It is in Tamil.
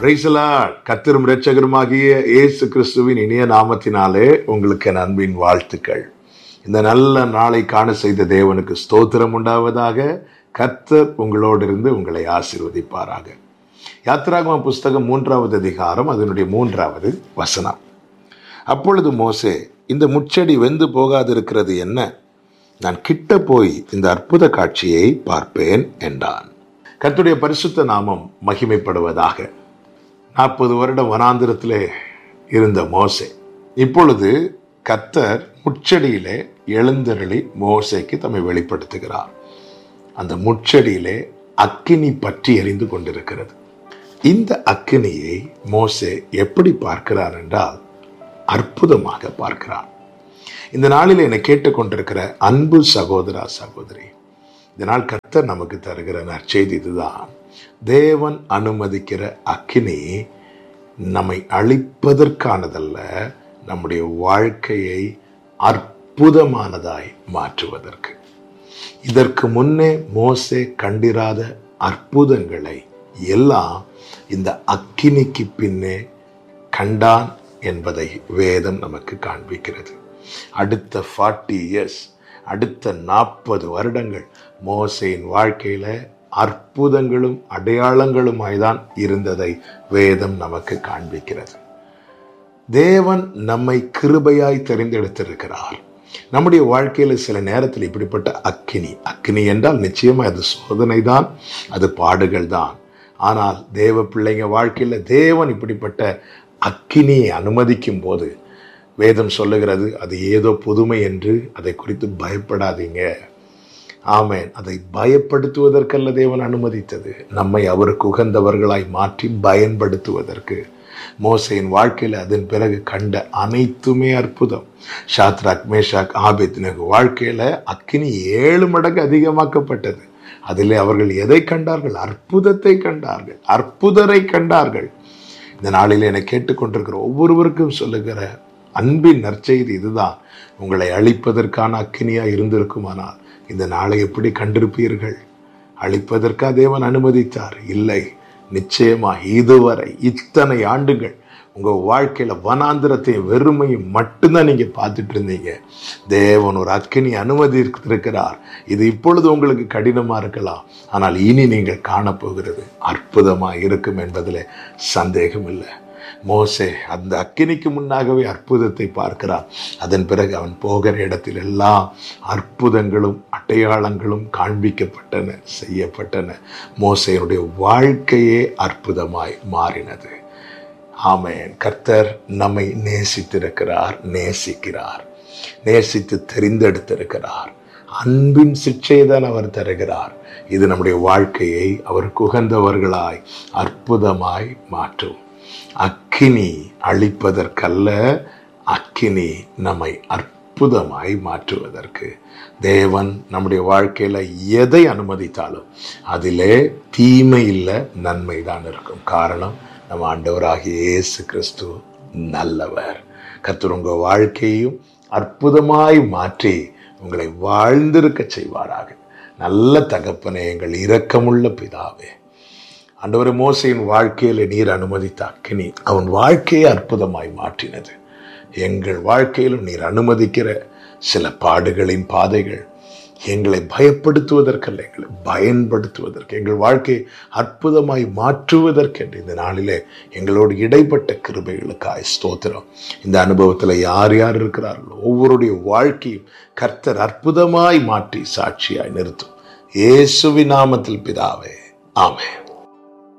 பிரைசலா கத்தரும் இரட்சகருமாகிய இயேசு கிறிஸ்துவின் இனிய நாமத்தினாலே உங்களுக்கு என் அன்பின் வாழ்த்துக்கள் இந்த நல்ல நாளை காண செய்த தேவனுக்கு ஸ்தோத்திரம் உண்டாவதாக கர்த்தர் உங்களோடு இருந்து உங்களை ஆசீர்வதிப்பாராக யாத்ராகம புஸ்தகம் மூன்றாவது அதிகாரம் அதனுடைய மூன்றாவது வசனம் அப்பொழுது மோசே இந்த முச்செடி வெந்து போகாதிருக்கிறது என்ன நான் கிட்ட போய் இந்த அற்புத காட்சியை பார்ப்பேன் என்றான் கர்த்தருடைய பரிசுத்த நாமம் மகிமைப்படுவதாக நாற்பது வருடம் வனாந்திரத்திலே இருந்த மோசே இப்பொழுது கத்தர் முச்செடியிலே எழுந்தருளி மோசேக்கு தம்மை வெளிப்படுத்துகிறார் அந்த முச்செடியிலே அக்கினி பற்றி எரிந்து கொண்டிருக்கிறது இந்த அக்கினியை மோசே எப்படி பார்க்கிறார் என்றால் அற்புதமாக பார்க்கிறார் இந்த நாளில் என்னை கேட்டுக்கொண்டிருக்கிற அன்பு சகோதரா சகோதரி இந்த நாள் கர்த்தர் நமக்கு தருகிற நற்செய்தி இதுதான் தேவன் அனுமதிக்கிற அக்கினி நம்மை அழிப்பதற்கானதல்ல நம்முடைய வாழ்க்கையை அற்புதமானதாய் மாற்றுவதற்கு இதற்கு முன்னே மோசே கண்டிராத அற்புதங்களை எல்லாம் இந்த அக்கினிக்கு பின்னே கண்டான் என்பதை வேதம் நமக்கு காண்பிக்கிறது அடுத்த ஃபார்ட்டி இயர்ஸ் அடுத்த நாற்பது வருடங்கள் மோசையின் வாழ்க்கையில அற்புதங்களும் அடையாளங்களுமாய்தான் இருந்ததை வேதம் நமக்கு காண்பிக்கிறது தேவன் நம்மை கிருபையாய் தெரிந்தெடுத்திருக்கிறார் நம்முடைய வாழ்க்கையில சில நேரத்தில் இப்படிப்பட்ட அக்கினி அக்கினி என்றால் நிச்சயமா அது சோதனை தான் அது பாடுகள் தான் ஆனால் தேவ பிள்ளைங்க வாழ்க்கையில தேவன் இப்படிப்பட்ட அக்கினியை அனுமதிக்கும் போது வேதம் சொல்லுகிறது அது ஏதோ புதுமை என்று அதை குறித்து பயப்படாதீங்க ஆமேன் அதை பயப்படுத்துவதற்கல்ல தேவன் அனுமதித்தது நம்மை அவருக்கு உகந்தவர்களாய் மாற்றி பயன்படுத்துவதற்கு மோசையின் வாழ்க்கையில் அதன் பிறகு கண்ட அனைத்துமே அற்புதம் ஷாத்ராக் மேஷாக் ஆபேத்னகு வாழ்க்கையில அக்கினி ஏழு மடங்கு அதிகமாக்கப்பட்டது அதிலே அவர்கள் எதை கண்டார்கள் அற்புதத்தை கண்டார்கள் அற்புதரை கண்டார்கள் இந்த நாளில் என்னை கேட்டுக்கொண்டிருக்கிற ஒவ்வொருவருக்கும் சொல்லுகிற அன்பின் நற்செய்தி இதுதான் உங்களை அழிப்பதற்கான அக்கினியா இருந்திருக்குமானால் இந்த நாளை எப்படி கண்டிருப்பீர்கள் அழிப்பதற்கா தேவன் அனுமதித்தார் இல்லை நிச்சயமா இதுவரை இத்தனை ஆண்டுகள் உங்க வாழ்க்கையில வனாந்திரத்தையும் வெறுமையும் மட்டும்தான் நீங்க பார்த்துட்டு இருந்தீங்க தேவன் ஒரு அக்கினி அனுமதி இருக்கிறார் இது இப்பொழுது உங்களுக்கு கடினமா இருக்கலாம் ஆனால் இனி நீங்கள் காணப்போகிறது அற்புதமா இருக்கும் என்பதில் சந்தேகம் இல்லை மோசே அந்த அக்கினிக்கு முன்னாகவே அற்புதத்தை பார்க்கிறான் அதன் பிறகு அவன் போகிற இடத்தில் எல்லாம் அற்புதங்களும் அடையாளங்களும் காண்பிக்கப்பட்டன செய்யப்பட்டன மோசையனுடைய வாழ்க்கையே அற்புதமாய் மாறினது ஆமேன் கர்த்தர் நம்மை நேசித்திருக்கிறார் நேசிக்கிறார் நேசித்து தெரிந்தெடுத்திருக்கிறார் அன்பின் சிக்ஷையை தான் அவர் தருகிறார் இது நம்முடைய வாழ்க்கையை அவருக்கு உகந்தவர்களாய் அற்புதமாய் மாற்றும் அக்கினி அழிப்பதற்கல்ல அக்கினி நம்மை அற்புதமாய் மாற்றுவதற்கு தேவன் நம்முடைய வாழ்க்கையில எதை அனுமதித்தாலும் அதிலே தீமை இல்லை நன்மை தான் இருக்கும் காரணம் நம்ம ஆண்டவராகிய இயேசு கிறிஸ்து நல்லவர் கர்த்தர் உங்க வாழ்க்கையும் அற்புதமாய் மாற்றி உங்களை வாழ்ந்திருக்க செய்வாராக நல்ல தகப்பனே எங்கள் இரக்கமுள்ள பிதாவே ஆண்டவர் மோசையின் வாழ்க்கையில நீர் அனுமதித்த அக்கினி அவன் வாழ்க்கையை அற்புதமாய் மாற்றினது எங்கள் வாழ்க்கையிலும் நீர் அனுமதிக்கிற சில பாடுகளின் பாதைகள் எங்களை பயப்படுத்துவதற்கல்ல எங்களை பயன்படுத்துவதற்கு எங்கள் வாழ்க்கையை அற்புதமாய் மாற்றுவதற்கு என்று இந்த நாளிலே எங்களோடு இடைப்பட்ட கிருபைகளுக்காய் ஸ்தோத்திரம் இந்த அனுபவத்தில் யார் யார் இருக்கிறார்களோ ஒவ்வொருடைய வாழ்க்கையும் கர்த்தர் அற்புதமாய் மாற்றி சாட்சியாய் நிறுத்தும் இயேசுவி நாமத்தில் பிதாவே ஆமென்